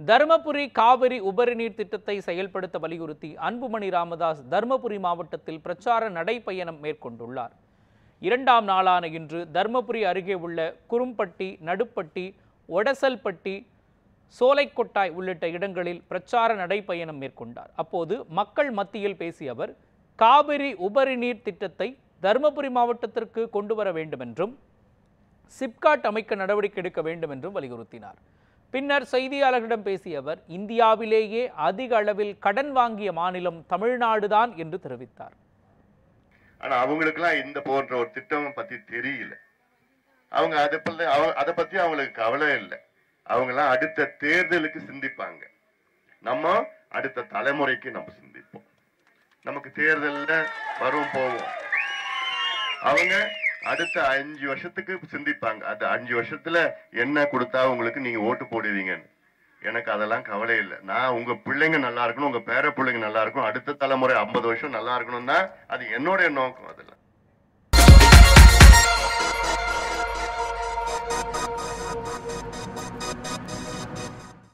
தருமபுரி காவிரி உபரிநீர் திட்டத்தை செயல்படுத்த வலியுறுத்தி அன்புமணி ராமதாஸ் தருமபுரி மாவட்டத்தில் பிரச்சார நடைப்பயணம் மேற்கொண்டுள்ளார் இரண்டாம் நாளான இன்று தருமபுரி அருகே உள்ள குறும்பட்டி நடுப்பட்டி ஒடசல்பட்டி சோலைக்கொட்டாய் உள்ளிட்ட இடங்களில் பிரச்சார நடைப்பயணம் மேற்கொண்டார் அப்போது மக்கள் மத்தியில் பேசிய அவர் காவிரி உபரிநீர் திட்டத்தை தருமபுரி மாவட்டத்திற்கு கொண்டு வர வேண்டும் என்றும் சிப்காட் அமைக்க நடவடிக்கை எடுக்க வேண்டும் என்றும் வலியுறுத்தினார் பின்னர் செய்தியாளர்களிடம் பேசிய அவர் இந்தியாவிலேயே அதிக அளவில் கடன் வாங்கிய மாநிலம் தமிழ்நாடுதான் என்று தெரிவித்தார் ஆனா அவங்களுக்குலாம் இந்த போன்ற ஒரு திட்டம் பத்தி தெரியல அவங்க அதை பத்தி அவ- அதை பத்தி அவங்களுக்கு கவலை இல்லை அவங்க எல்லாம் அடுத்த தேர்தலுக்கு சிந்திப்பாங்க நம்ம அடுத்த தலைமுறைக்கு நம்ம சிந்திப்போம் நமக்கு தேர்தல்ல வரும் போவோம் அவங்க அடுத்த அஞ்சு வருஷத்துக்கு சிந்திப்பாங்க அந்த அஞ்சு வருஷத்துல என்ன கொடுத்தா உங்களுக்கு நீங்க ஓட்டு போடுவீங்கன்னு எனக்கு அதெல்லாம் கவலை இல்லை நான் உங்க பிள்ளைங்க நல்லா இருக்கணும் உங்க பேர பிள்ளைங்க நல்லா இருக்கணும் அடுத்த தலைமுறை ஐம்பது வருஷம் நல்லா இருக்கணும் தான் அது என்னுடைய நோக்கம் அதெல்லாம்